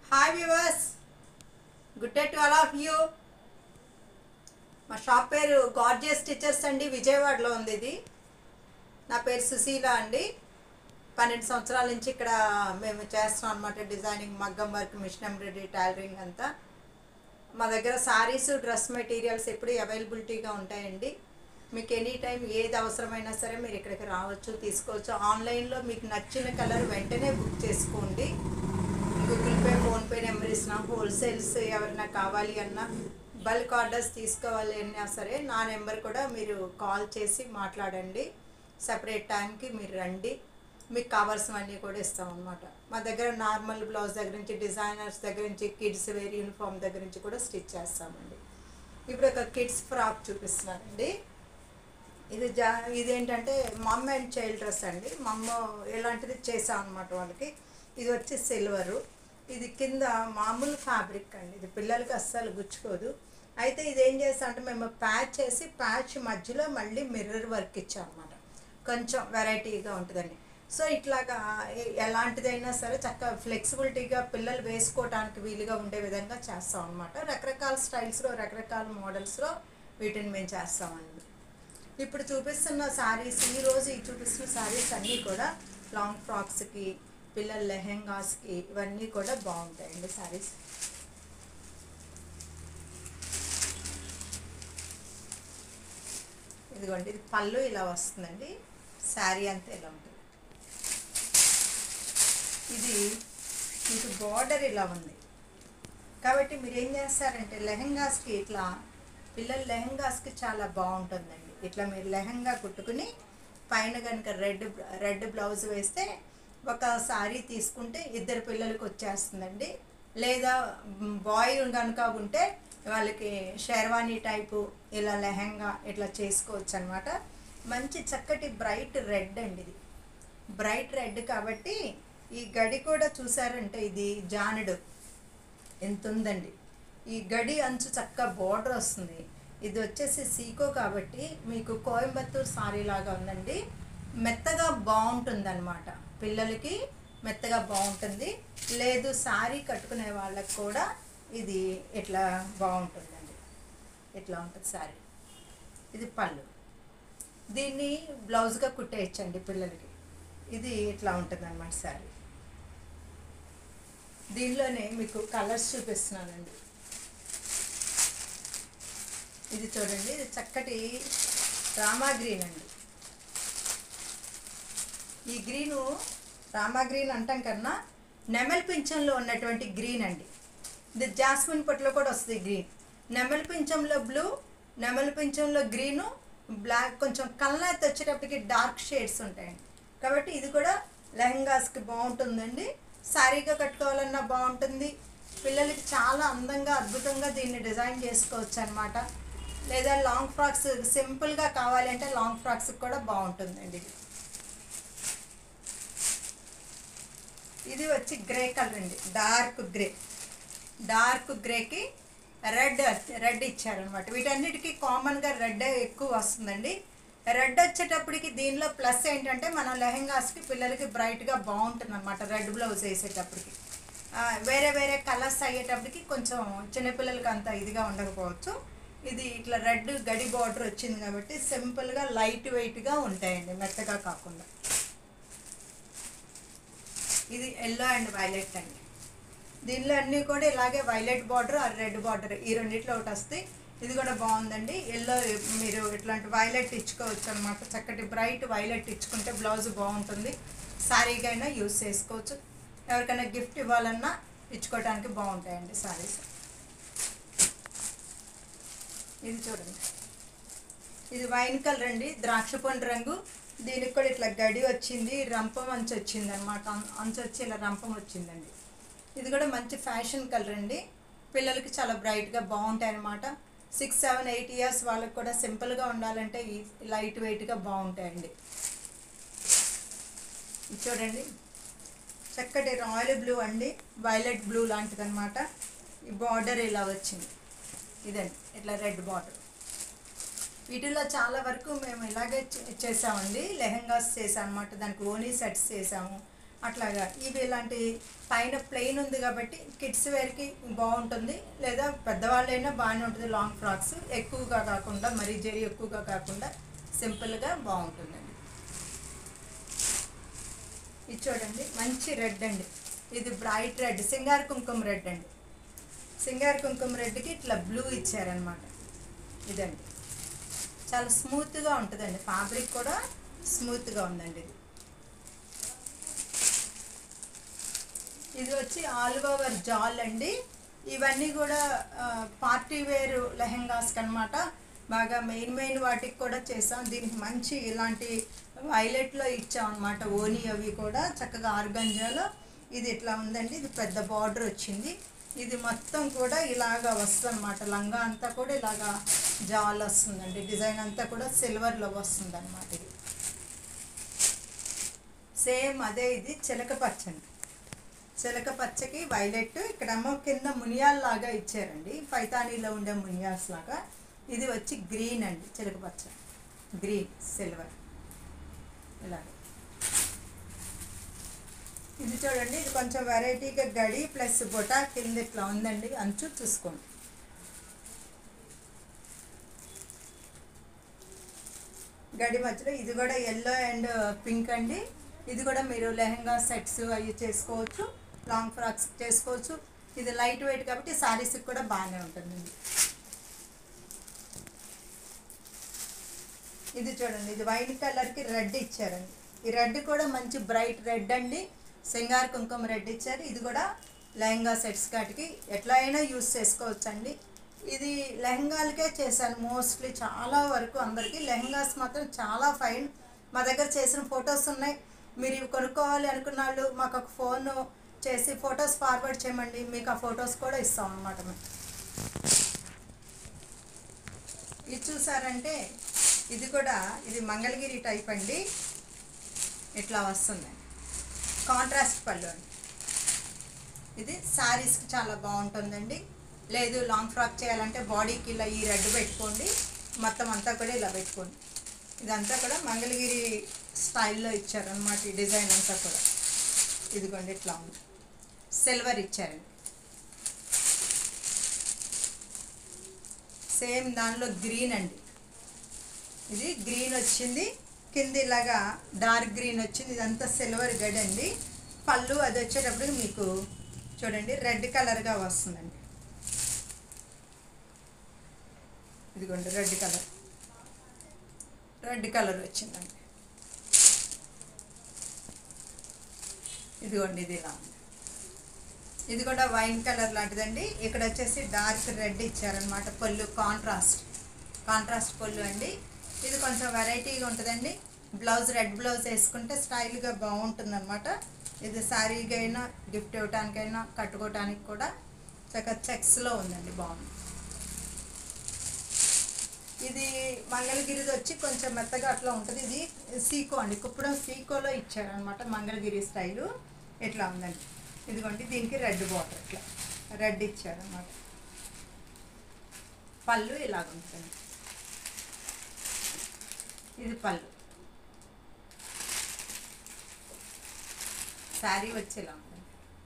Hi viewers good day to all of you మా shop పేరు gorgeous teachers అండి విజయవాడలో ఉంది ఇది నా పేరు సుశీల అండి పన్నెండు సంవత్సరాల నుంచి ఇక్కడ మేము చేస్తున్నాం అనమాట డిజైనింగ్ మగ్గం వర్క్ మిషన్ ఎంబ్రాయిడరీ టైలరింగ్ అంతా మా దగ్గర సారీస్ డ్రెస్ మెటీరియల్స్ ఎప్పుడు అవైలబిలిటీగా ఉంటాయండి మీకు ఎనీ టైం ఏది అవసరమైనా సరే మీరు ఇక్కడికి రావచ్చు తీసుకోవచ్చు ఆన్లైన్లో మీకు నచ్చిన కలర్ వెంటనే బుక్ చేసుకోండి గూగుల్ పే ఫోన్పే నెంబర్ ఇచ్చిన హోల్సేల్స్ ఎవరైనా కావాలి అన్నా బల్క్ ఆర్డర్స్ తీసుకోవాలి అన్నా సరే నా నెంబర్ కూడా మీరు కాల్ చేసి మాట్లాడండి సపరేట్ టైంకి మీరు రండి మీకు కావాల్సినవన్నీ కూడా ఇస్తాం అనమాట మా దగ్గర నార్మల్ బ్లౌజ్ దగ్గర నుంచి డిజైనర్స్ దగ్గర నుంచి కిడ్స్ వేర్ యూనిఫామ్ దగ్గర నుంచి కూడా స్టిచ్ చేస్తామండి ఇప్పుడు ఒక కిడ్స్ ఫ్రాక్ చూపిస్తున్నానండి ఇది జా ఇదేంటంటే మమ్ అండ్ చైల్డ్ డ్రెస్ అండి మమ్మ ఇలాంటిది చేసాం అనమాట వాళ్ళకి ఇది వచ్చి సిల్వరు ఇది కింద మామూలు ఫ్యాబ్రిక్ అండి ఇది పిల్లలకి అస్సలు గుచ్చుకోదు అయితే ఇది ఏం చేస్తాం అంటే మేము ప్యాచ్ చేసి ప్యాచ్ మధ్యలో మళ్ళీ మిర్రర్ వర్క్ ఇచ్చాం అనమాట కొంచెం వెరైటీగా ఉంటుందండి సో ఇట్లాగా ఎ- ఎలాంటిదైనా సరే చక్కగా ఫ్లెక్సిబిలిటీగా పిల్లలు వేసుకోవడానికి వీలుగా ఉండే విధంగా చేస్తాం అనమాట రకరకాల స్టైల్స్లో రకరకాల మోడల్స్లో వీటిని మేము చేస్తామండి ఇప్పుడు చూపిస్తున్న శారీస్ ఈ రోజు ఈ చూపిస్తున్న శారీస్ అన్నీ కూడా లాంగ్ ఫ్రాక్స్కి పిల్లల లెహెంగాస్కి ఇవన్నీ కూడా బాగుంటాయండి శారీస్ ఇదిగోండి ఇది పళ్ళు ఇలా వస్తుందండి శారీ అంతా ఇలా ఉంటుంది ఇది మీకు బార్డర్ ఇలా ఉంది కాబట్టి మీరు ఏం చేస్తారంటే లెహంగాస్కి ఇట్లా పిల్లల లెహంగాస్కి చాలా బాగుంటుందండి ఇట్లా మీరు లెహంగా కుట్టుకుని పైన కనుక రెడ్ రెడ్ బ్లౌజ్ వేస్తే ఒక సారీ తీసుకుంటే ఇద్దరు పిల్లలకి వచ్చేస్తుందండి లేదా బాయ్ కనుక ఉంటే వాళ్ళకి షెర్వానీ టైపు ఇలా లెహంగా ఇట్లా చేసుకోవచ్చు అనమాట మంచి చక్కటి బ్రైట్ రెడ్ అండి ఇది బ్రైట్ రెడ్ కాబట్టి ఈ గడి కూడా చూసారంటే ఇది జానడు ఎంత ఉందండి ఈ గడి అంచు చక్క బోర్డర్ వస్తుంది ఇది వచ్చేసి సీకో కాబట్టి మీకు కోయంబత్తూర్ సారీ లాగా ఉందండి మెత్తగా బాగుంటుంది అనమాట పిల్లలకి మెత్తగా బాగుంటుంది లేదు సారీ కట్టుకునే వాళ్ళకి కూడా ఇది ఇట్లా బాగుంటుందండి ఇట్లా ఉంటుంది సారీ ఇది పళ్ళు దీన్ని బ్లౌజ్గా కుట్టేయచ్చండి పిల్లలకి ఇది ఇట్లా ఉంటుంది అనమాట శారీ దీనిలోనే మీకు కలర్స్ చూపిస్తున్నానండి ఇది చూడండి ఇది చక్కటి రామా గ్రీన్ అండి ఈ గ్రీను రామా గ్రీన్ అంటాం కన్నా నెమలి పింఛంలో ఉన్నటువంటి గ్రీన్ అండి ఇది జాస్మిన్ పొట్లో కూడా వస్తుంది గ్రీన్ నెమలి పింఛంలో బ్లూ నెమలి పింఛంలో గ్రీను బ్లాక్ కొంచెం కల్లాతి వచ్చేటప్పటికి డార్క్ షేడ్స్ ఉంటాయండి కాబట్టి ఇది కూడా లెహంగాస్కి బాగుంటుందండి సారీగా కట్టుకోవాలన్నా బాగుంటుంది పిల్లలకి చాలా అందంగా అద్భుతంగా దీన్ని డిజైన్ చేసుకోవచ్చు అనమాట లేదా లాంగ్ ఫ్రాక్స్ సింపుల్గా కావాలంటే లాంగ్ ఫ్రాక్స్కి కూడా బాగుంటుందండి ఇది ఇది వచ్చి గ్రే కలర్ అండి డార్క్ గ్రే డార్క్ గ్రేకి రెడ్ రెడ్ ఇచ్చారనమాట వీటన్నిటికీ కామన్గా రెడ్ ఎక్కువ వస్తుందండి రెడ్ వచ్చేటప్పటికి దీనిలో ప్లస్ ఏంటంటే మన లెహెంగాస్కి పిల్లలకి బ్రైట్గా బాగుంటుంది అనమాట రెడ్ బ్లౌజ్ వేసేటప్పటికి ఆ, వేరే వేరే కలర్స్ అయ్యేటప్పటికి కొంచెం చిన్నపిల్లలకి అంత ఇదిగా ఉండకపోవచ్చు ఇది ఇట్లా రెడ్ గడి బార్డర్ వచ్చింది కాబట్టి సింపుల్గా లైట్ వెయిట్గా ఉంటాయండి మెత్తగా కాకుండా ఇది ఎల్లో అండ్ వైలెట్ అండి దీనిలో అన్నీ కూడా ఇలాగే వైలెట్ బార్డర్ ఆ రెడ్ బార్డర్ ఈ రెండిట్లో ఒకటి వస్తాయి ఇది కూడా బాగుందండి ఎల్లో మీరు ఇట్లాంటి వైలెట్ ఇచ్చుకోవచ్చు అనమాట చక్కటి బ్రైట్ వైలెట్ ఇచ్చుకుంటే బ్లౌజ్ బాగుంటుంది శారీగా అయినా యూస్ చేసుకోవచ్చు ఎవరికైనా గిఫ్ట్ ఇవ్వాలన్నా ఇచ్చుకోవడానికి బాగుంటాయండి శారీస్ ఇది చూడండి ఇది వైన్ కలర్ అండి ద్రాక్ష పండు రంగు దీనికి కూడా ఇట్లా గడి వచ్చింది రంపం అంచు వచ్చింది అనమాట అంచు వచ్చి ఇలా రంపం వచ్చిందండి ఇది కూడా మంచి ఫ్యాషన్ కలర్ అండి పిల్లలకి చాలా బ్రైట్గా బాగుంటాయి అనమాట సిక్స్ సెవెన్ ఎయిట్ ఇయర్స్ వాళ్ళకి కూడా సింపుల్గా ఉండాలంటే ఈ లైట్ వెయిట్గా బాగుంటాయండి ఇది చూడండి చక్కటి రాయల్ బ్లూ అండి వైలెట్ బ్లూ లాంటిది అనమాట ఈ బార్డర్ ఇలా వచ్చింది ఇదండి ఇట్లా రెడ్ బార్డర్ వీటిల్లో చాలా వరకు మేము ఇలాగే చే- చేసామండి లెహెంగాస్ చేసాం అనమాట దానికి ఓనీ సెట్స్ చేసాము అట్లాగా ఇవి ఇలాంటి పైన ప్లెయిన్ ఉంది కాబట్టి కిడ్స్ వేర్కి బాగుంటుంది లేదా పెద్దవాళ్ళైనా బాగానే ఉంటుంది లాంగ్ ఫ్రాక్స్ ఎక్కువగా కాకుండా మరీ జరి ఎక్కువగా కాకుండా సింపుల్గా బాగుంటుందండి ఇది చూడండి మంచి రెడ్ అండి ఇది బ్రైట్ రెడ్ సింగార్ కుంకుమ రెడ్ అండి సింగార్ కుంకుమ రెడ్కి ఇట్లా బ్లూ ఇచ్చారనమాట ఇదండి చాలా స్మూత్గా ఉంటుందండి ఫ్యాబ్రిక్ కూడా స్మూత్గా ఉందండి ఇది ఇది వచ్చి ఆల్ ఓవర్ జాల్ అండి ఇవన్నీ కూడా పార్టీ వేర్ లెహెంగాస్కి అనమాట బాగా మెయిన్ మెయిన్ వాటికి కూడా చేసాం దీనికి మంచి ఇలాంటి వైలెట్లో ఇచ్చాం అనమాట ఓని అవి కూడా చక్కగా ఆర్గంజాలో ఇది ఇట్లా ఉందండి ఇది పెద్ద బార్డర్ వచ్చింది ఇది మొత్తం కూడా ఇలాగా వస్తుంది అనమాట లంగా అంతా కూడా ఇలాగా జాల్ వస్తుందండి డిజైన్ అంతా కూడా సిల్వర్లో వస్తుంది అనమాట ఇది సేమ్ అదే ఇది చిలక పచ్చండి చిలక పచ్చకి వైలెట్ ఇక్కడేమో కింద మునియాల్ లాగా ఇచ్చారండి పైతానీలో ఉండే మునియాల్స్ లాగా ఇది వచ్చి గ్రీన్ అండి చిలక పచ్చ గ్రీన్ సిల్వర్ ఇలాగ ఇది చూడండి ఇది కొంచెం వెరైటీగా గడి ప్లస్ బొటా కింద ఇట్లా ఉందండి అంచు చూసుకోండి గడి మధ్యలో ఇది కూడా ఎల్లో అండ్ పింక్ అండి ఇది కూడా మీరు లెహంగా సెట్స్ అవి చేసుకోవచ్చు లాంగ్ ఫ్రాక్స్ చేసుకోవచ్చు ఇది లైట్ వెయిట్ కాబట్టి శారీస్కి కూడా బాగానే ఉంటుందండి ఇది చూడండి ఇది వైట్ కలర్కి రెడ్ ఇచ్చారండి ఈ రెడ్ కూడా మంచి బ్రైట్ రెడ్ అండి సింగార్ కుంకుమ రెడ్ ఇచ్చారు ఇది కూడా లెహంగా సెట్స్ కాటికి ఎట్లా అయినా యూస్ చేసుకోవచ్చు అండి ఇది లెహంగాలకే చేశాను మోస్ట్లీ చాలా వరకు అందరికీ లెహంగాస్ మాత్రం చాలా ఫైన్ మా దగ్గర చేసిన ఫొటోస్ ఉన్నాయి మీరు ఇవి కొనుక్కోవాలి అనుకున్న వాళ్ళు మాకు ఒక ఫోన్ చేసి ఫొటోస్ ఫార్వర్డ్ చేయమండి మీకు ఆ ఫొటోస్ కూడా ఇస్తాం అనమాట మేము ఇది చూసారంటే ఇది కూడా ఇది మంగళగిరి టైప్ అండి ఇట్లా వస్తుంది కాంట్రాస్ట్ పళ్ళు అండి ఇది శారీస్కి చాలా బాగుంటుందండి లేదు లాంగ్ ఫ్రాక్ చేయాలంటే బాడీకి ఇలా ఈ రెడ్ పెట్టుకోండి మొత్తం అంతా కూడా ఇలా పెట్టుకోండి ఇదంతా కూడా మంగళగిరి స్టైల్లో ఇచ్చారనమాట ఈ డిజైన్ అంతా కూడా ఇదిగోండి ఇట్లా ఉంది సిల్వర్ ఇచ్చారండి సేమ్ దానిలో గ్రీన్ అండి ఇది గ్రీన్ వచ్చింది కింద ఇలాగా డార్క్ గ్రీన్ వచ్చింది ఇదంతా సిల్వర్ గడ్ అండి పళ్ళు అది వచ్చేటప్పుడు మీకు చూడండి రెడ్ కలర్గా వస్తుందండి ఇదిగోండి రెడ్ కలర్ రెడ్ కలర్ వచ్చిందండి ఇదిగోండి ఇది ఇలా ఉంది ఇది కూడా వైన్ కలర్ లాంటిదండి ఇక్కడ వచ్చేసి డార్క్ రెడ్ ఇచ్చారనమాట పళ్ళు కాంట్రాస్ట్ కాంట్రాస్ట్ పళ్ళు అండి ఇది కొంచెం వెరైటీగా ఉంటుందండి బ్లౌజ్ రెడ్ బ్లౌజ్ వేసుకుంటే స్టైల్గా బాగుంటుందన్నమాట ఇది శారీగా అయినా గిఫ్ట్ ఇవ్వటానికైనా కట్టుకోవటానికి కూడా చక్కగా చెక్స్లో ఉందండి బాగుంది ఇది మంగళగిరిది వచ్చి కొంచెం మెత్తగా అట్లా ఉంటుంది ఇది సీకో అండి కుప్పడం సీకోలో ఇచ్చారనమాట మంగళగిరి స్టైలు ఇట్లా ఉందండి ఇదిగోండి దీనికి రెడ్ బార్డర్ ఇట్లా రెడ్ ఇచ్చారనమాట పళ్ళు ఇలాగ ఉంటుంది ఇది పళ్ళు శారీ వచ్చి ఇలా ఉంటుంది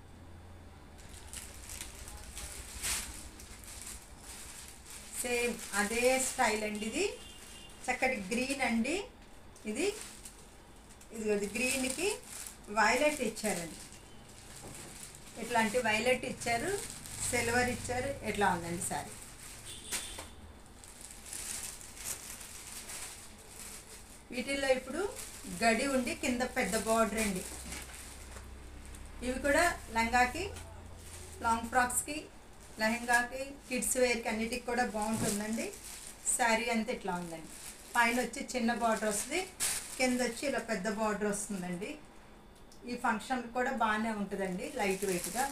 సేమ్ అదే స్టైల్ అండి ఇది చక్కటి గ్రీన్ అండి ఇది ఇది ఇది గ్రీన్కి వైలెట్ ఇచ్చారండి ఇట్లాంటి వైలెట్ ఇచ్చారు సిల్వర్ ఇచ్చారు ఇట్లా ఉందండి సారీ వీటిల్లో ఇప్పుడు గడి ఉండి కింద పెద్ద బార్డర్ అండి ఇవి కూడా లంగాకి లాంగ్ ఫ్రాక్స్కి లెహంగాకి కిడ్స్ వేర్కి అన్నిటికి కూడా బాగుంటుందండి శారీ అంతా ఇట్లా ఉందండి పైన వచ్చి చిన్న బార్డర్ వస్తుంది కింద వచ్చి ఇలా పెద్ద బార్డర్ వస్తుందండి ఈ ఫంక్షన్ కూడా బాగానే ఉంటుందండి లైట్ వెయిట్గా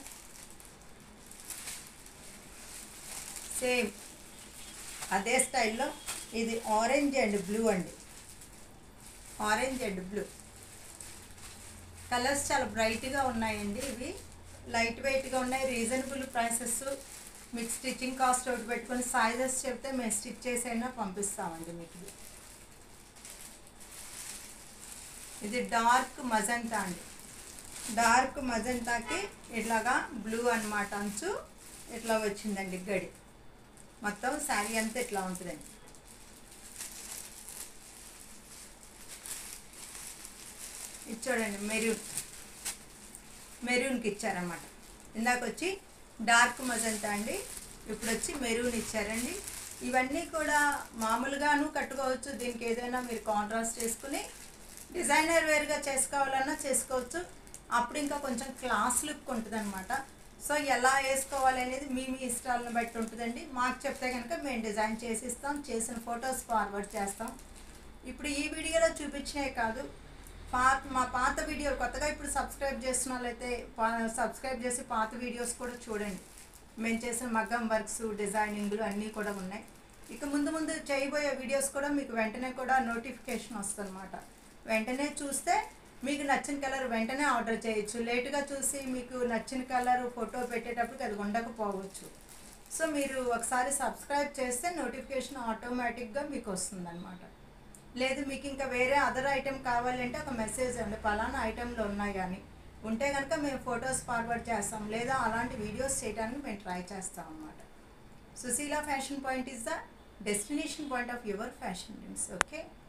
సేమ్ అదే స్టైల్లో ఇది ఆరెంజ్ అండ్ బ్లూ అండి ఆరెంజ్ అండ్ బ్లూ కలర్స్ చాలా బ్రైట్గా ఉన్నాయండి ఇవి లైట్ వెయిట్గా ఉన్నాయి రీజనబుల్ ప్రైసెస్ మీకు స్టిచ్చింగ్ కాస్ట్ ఒకటి పెట్టుకొని సైజెస్ చెప్తే మేము స్టిచ్ చేసైనా పంపిస్తామండి మీకు ఇది. ఇది డార్క్ మజంతా అండి డార్క్ మజంతాకి ఇట్లాగా బ్లూ అన్నమాట అంచు ఇట్లా వచ్చిందండి గడి మొత్తం శారీ అంతా ఇట్లా ఉంటుందండి ఇది చూడండి మెరూన్ మెరూన్కి ఇచ్చారన్నమాట ఇందాక వచ్చి డార్క్ మజంతా అండి ఇప్పుడు వచ్చి మెరూన్ ఇచ్చారండి ఇవన్నీ కూడా మామూలుగాను కట్టుకోవచ్చు దీనికి ఏదైనా మీరు కాంట్రాస్ట్ చేసుకుని డిజైనర్ వేర్గా చేసుకోవాలన్నా చేసుకోవచ్చు అప్పుడు ఇంకా కొంచెం క్లాస్ లుక్ ఉంటుంది అనమాట సో ఎలా వేసుకోవాలి అనేది మీ మీ ఇష్టాలను బట్టి ఉంటుందండి మాకు చెప్తే కనుక మేము డిజైన్ చేసి ఇస్తాం చేసిన ఫొటోస్ ఫార్వర్డ్ చేస్తాం ఇప్పుడు ఈ వీడియోలో చూపించినవి కాదు పాత మా పాత వీడియో కొత్తగా ఇప్పుడు సబ్స్క్రైబ్ చేసిన వాళ్ళైతే పా- సబ్స్క్రైబ్ చేసి పాత వీడియోస్ కూడా చూడండి మేము చేసిన మగ్గం వర్క్స్ డిజైనింగ్లు అన్నీ కూడా ఉన్నాయి ఇక ముందు ముందు చేయబోయే వీడియోస్ కూడా మీకు వెంటనే కూడా నోటిఫికేషన్ వస్తుందన్నమాట వెంటనే చూస్తే మీకు నచ్చిన కలర్ వెంటనే ఆర్డర్ చేయొచ్చు లేటుగా చూసి మీకు నచ్చిన కలర్ ఫోటో పెట్టేటప్పటికి అది ఉండకపోవచ్చు సో మీరు ఒకసారి సబ్స్క్రైబ్ చేస్తే నోటిఫికేషన్ ఆటోమేటిక్గా మీకు వస్తుందన్నమాట లేదు మీకు ఇంకా వేరే అదర్ ఐటెం కావాలంటే ఒక మెసేజ్ అండి పలానా ఐటెంలో ఉన్నాయి కానీ ఉంటే కనుక మేము ఫొటోస్ ఫార్వర్డ్ చేస్తాం లేదా అలాంటి వీడియోస్ చేయడానికి మేము ట్రై చేస్తాం అన్నమాట Sushila fashion point is the destination point of your fashion okay